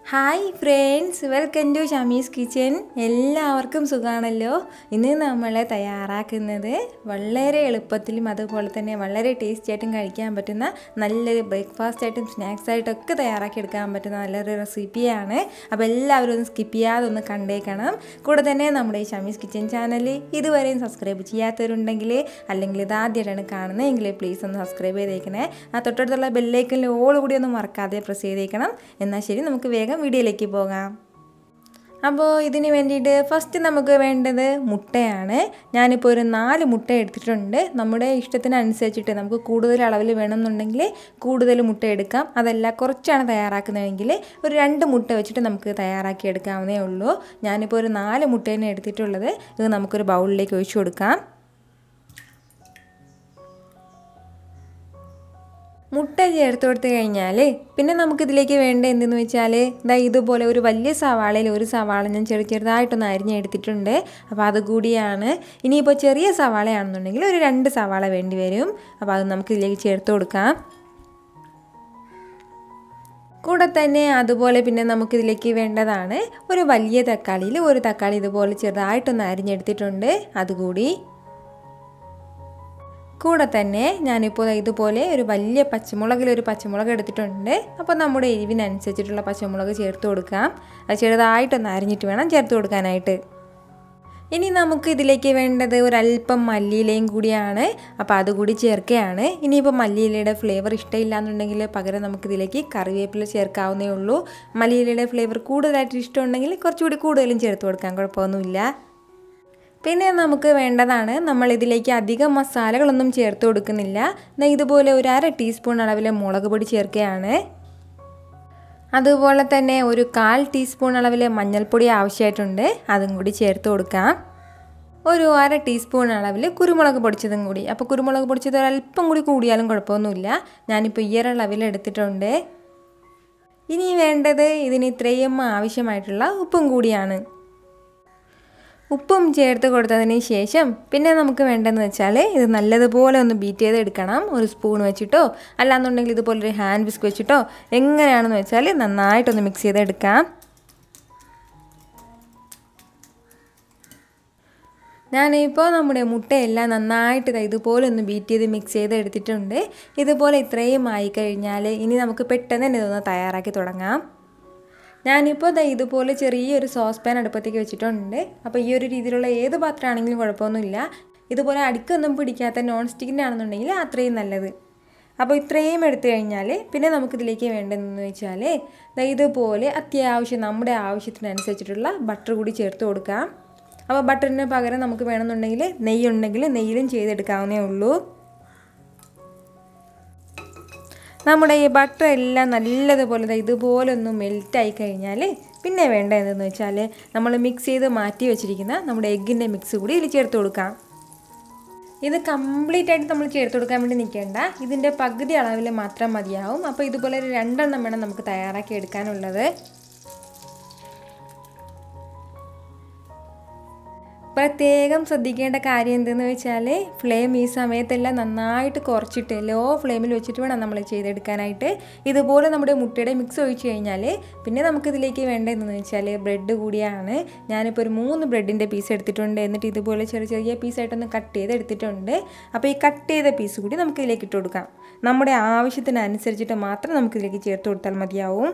hi friends welcome to Shamees Kitchen എല്ലാവർക്കും സുഖമാണല്ലോ ഇന്ന് നമ്മൾ തയ്യാറാക്കുന്നത് വളരെ എളുപ്പത്തിലും അതുപോലെ തന്നെ വളരെ ടേസ്റ്റി ആയിട്ടും കഴിക്കാൻ പറ്റുന്ന നല്ലൊരു ബ്രേക്ക്ഫാസ്റ്റ് ആയിട്ടും സ്നാക്സ് ആയിട്ടൊക്കെ തയ്യാറാക്കി എടുക്കാൻ പറ്റുന്ന നല്ലൊരു റെസിപ്പിയാണ് അപ്പോൾ എല്ലാവരും ഒന്ന് സ്കിപ്പ് ചെയ്യാതെ ഒന്ന് കണ്ടേക്കണം കൂടെ തന്നെ നമ്മുടെ ഈ ഷമീസ് കിച്ചൻ ചാനൽ ഇതുവരെയും സബ്സ്ക്രൈബ് ചെയ്യാത്തവരുണ്ടെങ്കിൽ അല്ലെങ്കിൽ ഇത് ആദ്യമായിട്ടാണ് കാണുന്നതെങ്കിൽ പ്ലീസ് ഒന്ന് സബ്സ്ക്രൈബ് ചെയ്തേക്കണേ ആ തൊട്ടടുത്തുള്ള ബെല്ലൈക്കനിൽ ഓൾ കൂടി ഒന്ന് മറക്കാതെ പ്രസ് ചെയ്തേക്കണം എന്നാൽ ശരി നമുക്ക് വേഗം വീഡിയോയിലേക്ക് പോകാം അപ്പോൾ ഇതിന് വേണ്ടിയിട്ട് ഫസ്റ്റ് നമുക്ക് വേണ്ടത് മുട്ടയാണ് ഞാനിപ്പോൾ ഒരു നാല് മുട്ട എടുത്തിട്ടുണ്ട് നമ്മുടെ ഇഷ്ടത്തിനനുസരിച്ചിട്ട് നമുക്ക് കൂടുതൽ അളവിൽ വേണമെന്നുണ്ടെങ്കിൽ കൂടുതൽ മുട്ട എടുക്കാം അതല്ല കുറച്ചാണ് തയ്യാറാക്കുന്നതെങ്കിൽ ഒരു രണ്ട് മുട്ട വെച്ചിട്ട് നമുക്ക് തയ്യാറാക്കി എടുക്കാവുന്നേ ഉള്ളൂ ഞാനിപ്പോൾ ഒരു നാല് മുട്ടേനെ എടുത്തിട്ടുള്ളത് ഇത് നമുക്കൊരു ബൗളിലേക്ക് ഒഴിച്ചു കൊടുക്കാം മുട്ട ചേർത്ത് കൊടുത്തു കഴിഞ്ഞാൽ പിന്നെ നമുക്കിതിലേക്ക് വേണ്ട എന്തെന്ന് വെച്ചാൽ ഇതാ ഇതുപോലെ ഒരു വലിയ സവാളയിൽ ഒരു സവാള ഞാൻ ചെറു ചെറുതായിട്ടൊന്ന് അരിഞ്ഞെടുത്തിട്ടുണ്ട് അപ്പോൾ അതുകൂടിയാണ് ഇനിയിപ്പോൾ ചെറിയ സവാളയാണെന്നുണ്ടെങ്കിൽ ഒരു രണ്ട് സവാള വേണ്ടി വരും അപ്പോൾ അത് നമുക്ക് ഇതിലേക്ക് ചേർത്ത് കൊടുക്കാം കൂടെ തന്നെ അതുപോലെ പിന്നെ നമുക്കിതിലേക്ക് വേണ്ടതാണ് ഒരു വലിയ തക്കാളിയിൽ ഒരു തക്കാളി ഇതുപോലെ ചെറുതായിട്ടൊന്ന് അരിഞ്ഞെടുത്തിട്ടുണ്ട് അതുകൂടി കൂടെ തന്നെ ഞാനിപ്പോൾ ഇതുപോലെ ഒരു വലിയ പച്ചമുളകിൽ ഒരു പച്ചമുളക് എടുത്തിട്ടുണ്ട് അപ്പോൾ നമ്മുടെ എരിവിനനുസരിച്ചിട്ടുള്ള പച്ചമുളക് ചേർത്ത് കൊടുക്കാം അത് ചെറുതായിട്ടൊന്ന് അരിഞ്ഞിട്ട് വേണം ചേർത്ത് കൊടുക്കാനായിട്ട് ഇനി നമുക്ക് ഇതിലേക്ക് വേണ്ടത് ഒരല്പം മല്ലിയിലയും കൂടിയാണ് അപ്പോൾ അതുകൂടി ചേർക്കുകയാണ് ഇനിയിപ്പോൾ മല്ലിയിലയുടെ ഫ്ലേവർ ഇഷ്ടമില്ല എന്നുണ്ടെങ്കിൽ പകരം നമുക്കിതിലേക്ക് കറിവേപ്പില ചേർക്കാവുന്നേ ഉള്ളൂ മല്ലിയിലയുടെ ഫ്ലേവർ കൂടുതലായിട്ട് ഇഷ്ടമുണ്ടെങ്കിൽ കുറച്ചുകൂടി കൂടുതലും ചേർത്ത് കൊടുക്കാൻ കുഴപ്പമൊന്നുമില്ല പിന്നെ നമുക്ക് വേണ്ടതാണ് നമ്മൾ ഇതിലേക്ക് അധികം മസാലകളൊന്നും ചേർത്ത് കൊടുക്കുന്നില്ല ഇതുപോലെ ഒരു അര ടീസ്പൂൺ അളവിൽ മുളക് പൊടി ചേർക്കുകയാണ് അതുപോലെ തന്നെ ഒരു കാൽ ടീസ്പൂൺ അളവിൽ മഞ്ഞൾപ്പൊടി ആവശ്യമായിട്ടുണ്ട് അതും കൂടി ചേർത്ത് കൊടുക്കാം ഒരു അര ടീസ്പൂൺ അളവിൽ കുരുമുളക് പൊടിച്ചതും കൂടി അപ്പോൾ കുരുമുളക് പൊടിച്ചത് ഒരല്പം കൂടി കൂടിയാലും കുഴപ്പമൊന്നുമില്ല ഞാനിപ്പോൾ ഈ അളവിൽ എടുത്തിട്ടുണ്ട് ഇനി വേണ്ടത് ഇതിന് ഇത്രയും ആവശ്യമായിട്ടുള്ള ഉപ്പും കൂടിയാണ് ഉപ്പും ചേർത്ത് കൊടുത്തതിന് ശേഷം പിന്നെ നമുക്ക് വേണ്ടതെന്ന് വെച്ചാൽ ഇത് നല്ലതുപോലെ ഒന്ന് ബീറ്റ് ചെയ്ത് എടുക്കണം ഒരു സ്പൂൺ വെച്ചിട്ടോ അല്ലാന്നുണ്ടെങ്കിൽ ഇതുപോലെ ഒരു ഹാൻഡ് വിസ്ക് വെച്ചിട്ടോ എങ്ങനെയാണെന്ന് വെച്ചാൽ നന്നായിട്ടൊന്ന് മിക്സ് ചെയ്തെടുക്കാം ഞാനിപ്പോൾ നമ്മുടെ മുട്ടയെല്ലാം നന്നായിട്ട് ഇതുപോലെ ഒന്ന് ബീറ്റ് ചെയ്ത് മിക്സ് ചെയ്ത് എടുത്തിട്ടുണ്ട് ഇതുപോലെ ഇത്രയും ആയി കഴിഞ്ഞാൽ ഇനി നമുക്ക് പെട്ടെന്ന് തന്നെ ഇതൊന്ന് തയ്യാറാക്കി തുടങ്ങാം ഞാനിപ്പോൾ ദാ ഇതുപോലെ ചെറിയൊരു സോസ് പാൻ അടുപ്പത്തേക്ക് വെച്ചിട്ടുണ്ട് അപ്പോൾ ഈ ഒരു രീതിയിലുള്ള ഏത് പാത്രമാണെങ്കിലും കുഴപ്പമൊന്നുമില്ല ഇതുപോലെ അടിക്കൊന്നും പിടിക്കാത്ത നോൺ സ്റ്റിക്കിൻ്റെ ആണെന്നുണ്ടെങ്കിൽ അത്രയും നല്ലത് അപ്പോൾ ഇത്രയും എടുത്തു കഴിഞ്ഞാൽ പിന്നെ നമുക്കിതിലേക്ക് വേണ്ടതെന്ന് വെച്ചാൽ ദാ ഇതുപോലെ അത്യാവശ്യം നമ്മുടെ ആവശ്യത്തിനനുസരിച്ചിട്ടുള്ള ബട്ടർ കൂടി ചേർത്ത് കൊടുക്കാം അപ്പോൾ ബട്ടറിന് പകരം നമുക്ക് വേണമെന്നുണ്ടെങ്കിൽ നെയ്യ് ഉണ്ടെങ്കിൽ നെയ്യിലും ചെയ്തെടുക്കാവുന്നേ ഉള്ളൂ നമ്മുടെ ഈ ബട്ടർ എല്ലാം നല്ലതുപോലെ ഇതുപോലെ ഒന്ന് മെൽറ്റായി കഴിഞ്ഞാൽ പിന്നെ വേണ്ട എന്തെന്ന് വെച്ചാൽ നമ്മൾ മിക്സ് ചെയ്ത് മാറ്റി വെച്ചിരിക്കുന്ന നമ്മുടെ എഗ്ഗിൻ്റെ മിക്സ് കൂടി ഇതിൽ ചേർത്ത് കൊടുക്കാം ഇത് കംപ്ലീറ്റ് ആയിട്ട് നമ്മൾ ചേർത്ത് കൊടുക്കാൻ വേണ്ടി നിൽക്കേണ്ട ഇതിൻ്റെ പകുതി അളവിൽ മാത്രം മതിയാവും അപ്പോൾ ഇതുപോലെ ഒരു രണ്ടെണ്ണം വേണം നമുക്ക് തയ്യാറാക്കി എടുക്കാനുള്ളത് പ്രത്യേകം ശ്രദ്ധിക്കേണ്ട കാര്യം എന്തെന്ന് വെച്ചാൽ ഫ്ലെയിം ഈ സമയത്തെല്ലാം നന്നായിട്ട് കുറച്ചിട്ട് ലോ ഫ്ലെയിമിൽ വെച്ചിട്ട് വേണം നമ്മൾ ചെയ്തെടുക്കാനായിട്ട് ഇതുപോലെ നമ്മുടെ മുട്ടയുടെ മിക്സ് ഒഴിച്ച് കഴിഞ്ഞാൽ പിന്നെ നമുക്കിതിലേക്ക് വേണ്ടതെന്ന് വെച്ചാൽ ബ്രെഡ് കൂടിയാണ് ഞാനിപ്പോൾ ഒരു മൂന്ന് ബ്രെഡിൻ്റെ പീസ് എടുത്തിട്ടുണ്ട് എന്നിട്ട് ഇതുപോലെ ചെറിയ ചെറിയ പീസായിട്ടൊന്ന് കട്ട് ചെയ്ത് എടുത്തിട്ടുണ്ട് അപ്പോൾ ഈ കട്ട് ചെയ്ത പീസ് കൂടി നമുക്കിതിലേക്ക് ഇട്ട് കൊടുക്കാം നമ്മുടെ ആവശ്യത്തിനനുസരിച്ചിട്ട് മാത്രം നമുക്കിതിലേക്ക് ചേർത്ത് കൊടുത്താൽ മതിയാവും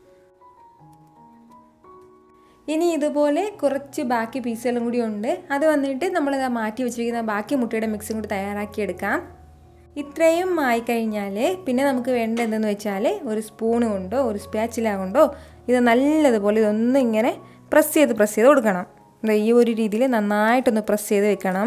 ഇനി ഇതുപോലെ കുറച്ച് ബാക്കി പീസുകളും കൂടി ഉണ്ട് അത് വന്നിട്ട് നമ്മൾ മാറ്റി വെച്ചിരിക്കുന്ന ബാക്കി മുട്ടയുടെ മിക്സും കൂടി തയ്യാറാക്കിയെടുക്കാം ഇത്രയും ആയിക്കഴിഞ്ഞാൽ പിന്നെ നമുക്ക് വേണ്ട എന്തെന്ന് വെച്ചാൽ ഒരു സ്പൂൺ കൊണ്ടോ ഒരു സ്പാച്ചില കൊണ്ടോ ഇത് നല്ലതുപോലെ ഇതൊന്നും ഇങ്ങനെ പ്രസ് ചെയ്ത് പ്രസ് ചെയ്ത് കൊടുക്കണം ഈ ഒരു രീതിയിൽ നന്നായിട്ടൊന്ന് പ്രസ് ചെയ്ത് വെക്കണം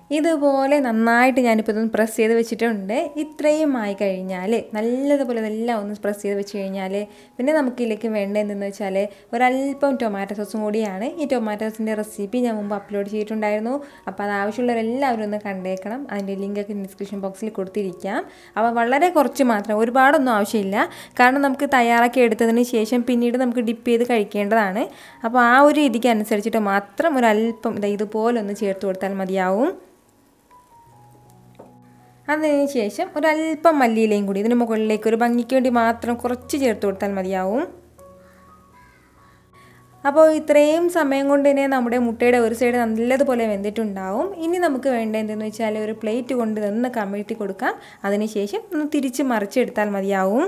ഇതുപോലെ നന്നായിട്ട് ഞാനിപ്പോൾ ഇതൊന്ന് പ്രസ് ചെയ്ത് വെച്ചിട്ടുണ്ട് ഇത്രയും ആയി കഴിഞ്ഞാൽ നല്ലതുപോലെ ഇതെല്ലാം ഒന്ന് പ്രസ് ചെയ്ത് വെച്ച് കഴിഞ്ഞാൽ പിന്നെ നമുക്ക് ഇതിലേക്ക് വേണ്ടത് എന്തെന്ന് വെച്ചാൽ ഒരല്പം ടൊമാറ്റോ സോസും കൂടിയാണ് ഈ ടൊമാറ്റോ സോസിൻ്റെ റെസിപ്പി ഞാൻ മുമ്പ് അപ്ലോഡ് ചെയ്തിട്ടുണ്ടായിരുന്നു അപ്പോൾ അത് ആവശ്യമുള്ളവരെല്ലാവരും ഒന്ന് കണ്ടേക്കണം അതിൻ്റെ ലിങ്കൊക്കെ ഡിസ്ക്രിപ്ഷൻ ബോക്സിൽ കൊടുത്തിരിക്കാം അപ്പോൾ വളരെ കുറച്ച് മാത്രം ഒരുപാടൊന്നും ആവശ്യമില്ല കാരണം നമുക്ക് തയ്യാറാക്കി എടുത്തതിന് ശേഷം പിന്നീട് നമുക്ക് ഡിപ്പ് ചെയ്ത് കഴിക്കേണ്ടതാണ് അപ്പോൾ ആ ഒരു രീതിക്ക് അനുസരിച്ചിട്ട് മാത്രം ഒരല്പം ഇതാ ഇതുപോലെ ഒന്ന് ചേർത്ത് കൊടുത്താൽ മതിയാവും അതിന് ശേഷം ഒരല്പം മല്ലിയിലയും കൂടി ഇതിന് മുകളിലേക്ക് ഒരു ഭംഗിക്ക് വേണ്ടി മാത്രം കുറച്ച് ചേർത്ത് കൊടുത്താൽ മതിയാവും അപ്പോൾ ഇത്രയും സമയം കൊണ്ട് തന്നെ നമ്മുടെ മുട്ടയുടെ ഒരു സൈഡ് നല്ലതുപോലെ വെന്തിട്ടുണ്ടാവും ഇനി നമുക്ക് വേണ്ട എന്തെന്ന് വെച്ചാൽ ഒരു പ്ലേറ്റ് കൊണ്ട് ഇതൊന്ന് കമിഴ്ത്തി കൊടുക്കാം അതിനുശേഷം ഒന്ന് തിരിച്ച് മറിച്ചെടുത്താൽ മതിയാവും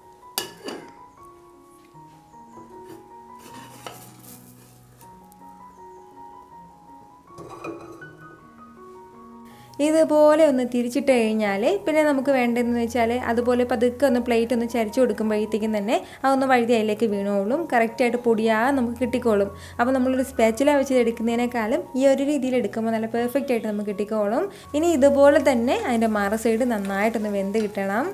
ഇതുപോലെ ഒന്ന് തിരിച്ചിട്ട് കഴിഞ്ഞാൽ പിന്നെ നമുക്ക് വേണ്ടതെന്ന് വെച്ചാൽ അതുപോലെ പതുക്കെ ഒന്ന് പ്ലേറ്റ് ഒന്ന് ചരിച്ചു കൊടുക്കുമ്പോഴത്തേക്കും തന്നെ അതൊന്ന് വഴുതി അതിലേക്ക് വീണോളും കറക്റ്റായിട്ട് പൊടിയാതെ നമുക്ക് കിട്ടിക്കോളും അപ്പോൾ നമ്മളൊരു സ്പാച്ചില വെച്ച് എടുക്കുന്നതിനേക്കാളും ഈ ഒരു രീതിയിൽ എടുക്കുമ്പോൾ നല്ല പെർഫെക്റ്റ് ആയിട്ട് നമുക്ക് കിട്ടിക്കോളും ഇനി ഇതുപോലെ തന്നെ അതിൻ്റെ മറ സൈഡ് നന്നായിട്ടൊന്ന് വെന്ത് കിട്ടണം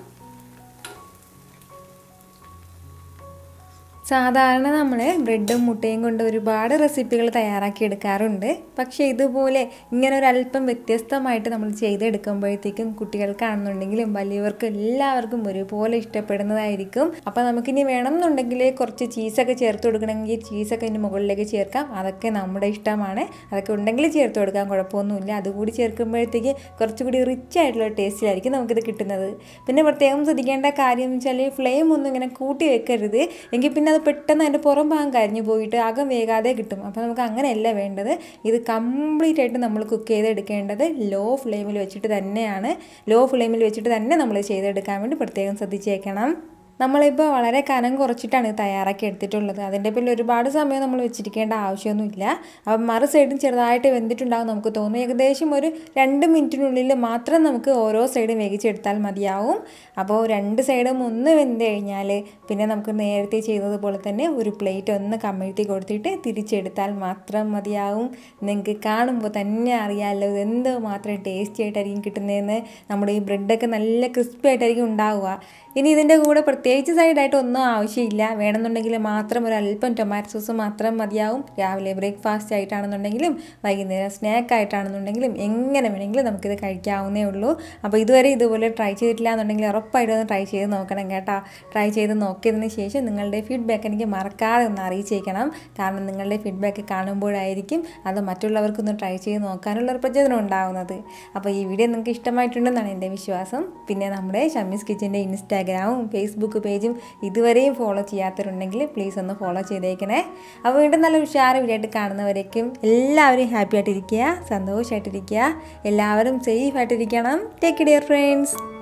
സാധാരണ നമ്മൾ ബ്രെഡും മുട്ടയും കൊണ്ട് ഒരുപാട് റെസിപ്പികൾ തയ്യാറാക്കി എടുക്കാറുണ്ട് പക്ഷേ ഇതുപോലെ ഇങ്ങനെ ഒരു അല്പം വ്യത്യസ്തമായിട്ട് നമ്മൾ ചെയ്തെടുക്കുമ്പോഴത്തേക്കും കുട്ടികൾക്കാണെന്നുണ്ടെങ്കിലും വലിയവർക്കും എല്ലാവർക്കും ഒരുപോലെ ഇഷ്ടപ്പെടുന്നതായിരിക്കും അപ്പോൾ നമുക്കിനി വേണമെന്നുണ്ടെങ്കിൽ കുറച്ച് ചീസൊക്കെ ചേർത്ത് കൊടുക്കണമെങ്കിൽ ചീസൊക്കെ ഇതിന് മുകളിലേക്ക് ചേർക്കാം അതൊക്കെ നമ്മുടെ ഇഷ്ടമാണ് അതൊക്കെ ഉണ്ടെങ്കിൽ ചേർത്ത് കൊടുക്കാൻ കുഴപ്പമൊന്നുമില്ല അതുകൂടി ചേർക്കുമ്പോഴത്തേക്ക് കുറച്ചുകൂടി റിച്ച് ആയിട്ടുള്ള ടേസ്റ്റിലായിരിക്കും നമുക്കിത് കിട്ടുന്നത് പിന്നെ പ്രത്യേകം ശ്രദ്ധിക്കേണ്ട കാര്യം എന്ന് വെച്ചാൽ ഫ്ലെയിം ഒന്നും ഇങ്ങനെ കൂട്ടി വെക്കരുത് എങ്കിൽ പിന്നെ അത് പെട്ടെന്ന് അതിൻ്റെ പുറം ഭാഗം കരിഞ്ഞു പോയിട്ട് അകം വേകാതെ കിട്ടും അപ്പോൾ നമുക്ക് അങ്ങനെയല്ല വേണ്ടത് ഇത് കംപ്ലീറ്റ് ആയിട്ട് നമ്മൾ കുക്ക് ചെയ്തെടുക്കേണ്ടത് ലോ ഫ്ലെയിമിൽ വെച്ചിട്ട് തന്നെയാണ് ലോ ഫ്ലെയിമിൽ വെച്ചിട്ട് തന്നെ നമ്മൾ ചെയ്തെടുക്കാൻ വേണ്ടി പ്രത്യേകം ശ്രദ്ധിച്ചേക്കണം നമ്മളിപ്പോൾ വളരെ കനം കുറച്ചിട്ടാണ് ഇത് തയ്യാറാക്കി എടുത്തിട്ടുള്ളത് അതിൻ്റെ പേരിൽ ഒരുപാട് സമയം നമ്മൾ വെച്ചിരിക്കേണ്ട ആവശ്യമൊന്നുമില്ല അപ്പം മറു സൈഡും ചെറുതായിട്ട് വെന്തിട്ടുണ്ടാകും നമുക്ക് തോന്നും ഏകദേശം ഒരു രണ്ട് മിനിറ്റിനുള്ളിൽ മാത്രം നമുക്ക് ഓരോ സൈഡും വേവിച്ചെടുത്താൽ മതിയാവും അപ്പോൾ രണ്ട് സൈഡും ഒന്ന് വെന്ത് കഴിഞ്ഞാൽ പിന്നെ നമുക്ക് നേരത്തെ ചെയ്തതുപോലെ തന്നെ ഒരു പ്ലേറ്റ് ഒന്ന് കമിഴ്ത്തി കൊടുത്തിട്ട് തിരിച്ചെടുത്താൽ മാത്രം മതിയാവും നിങ്ങൾക്ക് കാണുമ്പോൾ തന്നെ അറിയാമല്ലോ ഇത് എന്ത് മാത്രം ടേസ്റ്റി ആയിട്ടായിരിക്കും കിട്ടുന്നതെന്ന് നമ്മുടെ ഈ ബ്രെഡൊക്കെ നല്ല ക്രിസ്പി ആയിട്ടായിരിക്കും ഉണ്ടാവുക ഇനി ഇതിൻ്റെ കൂടെ പ്രത്യേകിച്ച് സൈഡായിട്ട് ഒന്നും ആവശ്യമില്ല വേണമെന്നുണ്ടെങ്കിൽ മാത്രം ഒരു അല്പം ടൊമാറ്റോ സോസ് മാത്രം മതിയാവും രാവിലെ ബ്രേക്ക്ഫാസ്റ്റ് ആയിട്ടാണെന്നുണ്ടെങ്കിലും വൈകുന്നേരം സ്നാക്ക് ആയിട്ടാണെന്നുണ്ടെങ്കിലും എങ്ങനെ വേണമെങ്കിലും നമുക്കിത് കഴിക്കാവുന്നേ ഉള്ളൂ അപ്പോൾ ഇതുവരെ ഇതുപോലെ ട്രൈ ചെയ്തിട്ടില്ല എന്നുണ്ടെങ്കിൽ ഉറപ്പായിട്ടും ഒന്ന് ട്രൈ ചെയ്ത് നോക്കണം കേട്ടോ ട്രൈ ചെയ്ത് നോക്കിയതിന് ശേഷം നിങ്ങളുടെ ഫീഡ്ബാക്ക് എനിക്ക് മറക്കാതെ ഒന്ന് അറിയിച്ചേക്കണം കാരണം നിങ്ങളുടെ ഫീഡ്ബാക്ക് കാണുമ്പോഴായിരിക്കും അത് മറ്റുള്ളവർക്കൊന്ന് ട്രൈ ചെയ്ത് നോക്കാനുള്ള ഒരു പ്രചോദനം ഉണ്ടാകുന്നത് അപ്പോൾ ഈ വീഡിയോ നിങ്ങൾക്ക് ഇഷ്ടമായിട്ടുണ്ടെന്നാണ് എൻ്റെ വിശ്വാസം പിന്നെ നമ്മുടെ ഷമീസ് കിച്ചൻ്റെ ഇൻസ്റ്റാഗ്രാമും ഫേസ്ബുക്ക് പേജും ഇതുവരെയും ഫോളോ ചെയ്യാത്തവരുണ്ടെങ്കിൽ പ്ലീസ് ഒന്ന് ഫോളോ ചെയ്തേക്കണേ അപ്പോൾ വീണ്ടും നല്ല ഉഷാറ് വീഡിയോ ആയിട്ട് കാണുന്നവരേക്കും എല്ലാവരും ഹാപ്പി ആയിട്ടിരിക്കുക സന്തോഷമായിട്ടിരിക്കുക എല്ലാവരും സേഫ് ആയിട്ടിരിക്കണം ടേക്ക് ഡിയർ ഫ്രണ്ട്സ്